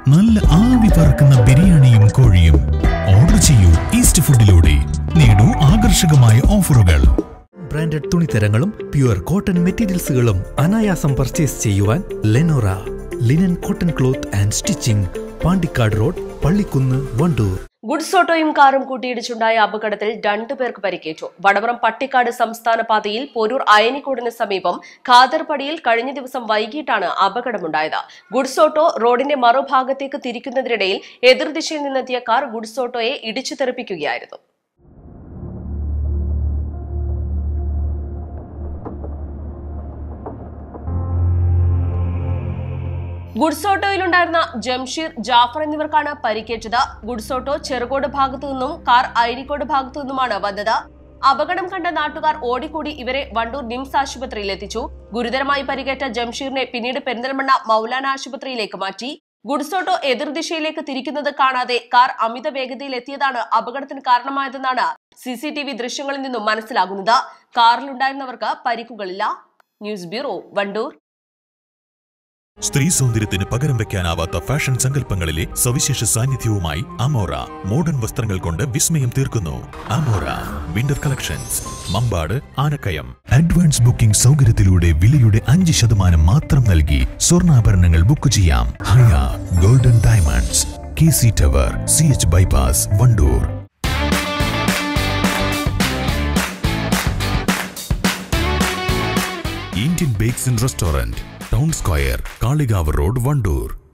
നല്ല ആവി പറക്കുന്ന ബിരിയാണിയും കോഴിയും ഓർഡർ ചെയ്യൂ ഈസ്റ്റ് ഫുഡിലൂടെ നേടൂ ആകർഷകമായ ഓഫറുകൾ ബ്രാൻഡഡ് തുണിത്തരങ്ങളും പ്യുവർ കോട്ടൺ മെറ്റീരിയൽസുകളും അനായാസം പർച്ചേസ് ചെയ്യുവാൻ Lenora linen cotton cloth and stitching Pandikkad road Pallikkunnu Wandoor goods ഓട്ടോയും കാറും കൂട്ടിയിടിച്ചുണ്ടായ അപകടത്തിൽ രണ്ടു പേർക്ക് പരിക്കേറ്റു വടവറം പട്ടിക്കാട് സംസ്ഥാന പാതയിൽ പൊരൂർ അയനിക്കോടിന് സമീപം ഖാദർപടിയിൽ കഴിഞ്ഞ ദിവസം വൈകിട്ടാണ് അപകടമുണ്ടായത് ഗുഡ്സ് ഓട്ടോ റോഡിന്റെ മറുഭാഗത്തേക്ക് തിരിക്കുന്നതിനിടയിൽ എതിർദിശയിൽ നിന്നെത്തിയ കാർ ഗുഡ്സ് ഓട്ടോയെ ഇടിച്ചു തെറിപ്പിക്കുകയായിരുന്നു ഗുഡ്സ് ഓട്ടോയിലുണ്ടായിരുന്ന ജംഷീർ ജാഫർ എന്നിവർക്കാണ് പരിക്കേറ്റത് ഗുഡ്സ് ഓട്ടോ ചെറുകോട് ഭാഗത്തു നിന്നും കാർ ഐരിക്കോട് ഭാഗത്തു നിന്നുമാണ് വന്നത് അപകടം കണ്ട നാട്ടുകാർ ഓടിക്കൂടി ഇവരെ വണ്ടൂർ നിംസ് ആശുപത്രിയിൽ എത്തിച്ചു ഗുരുതരമായി പരിക്കേറ്റ ജംഷീറിനെ പിന്നീട് പെരിന്തൽമണ്ണ മൗലാന ആശുപത്രിയിലേക്ക് മാറ്റി ഗുഡ്സ് ഓട്ടോ എതിർദിശയിലേക്ക് തിരിക്കുന്നത് കാണാതെ കാർ അമിത വേഗതയിൽ എത്തിയതാണ് അപകടത്തിന് കാരണമായതെന്നാണ് സി സി ടി വി ദൃശ്യങ്ങളിൽ നിന്നും മനസ്സിലാകുന്നത് കാറിലുണ്ടായിരുന്നവർക്ക് പരിക്കുകളില്ല ന്യൂസ് ബ്യൂറോ വണ്ടൂർ സ്ത്രീ സൗന്ദര്യത്തിന് പകരം വെക്കാനാവാത്ത ഫാഷൻ സങ്കല്പങ്ങളിലെ സവിശേഷ സാന്നിധ്യവുമായി അമോറ മോഡേൺ വസ്ത്രങ്ങൾ കൊണ്ട് വിസ്മയം തീർക്കുന്നു Amora winter collections Mampad Anakkayam advance booking സൗകര്യത്തിലൂടെ വിലയുടെ അഞ്ച് ശതമാനം മാത്രം നൽകി സ്വർണ്ണാഭരണങ്ങൾ ബുക്ക് ചെയ്യാം Haya golden diamonds K C tower C H bypass Wandoor Indian bakes and restaurant town square Kalikavu road Wandoor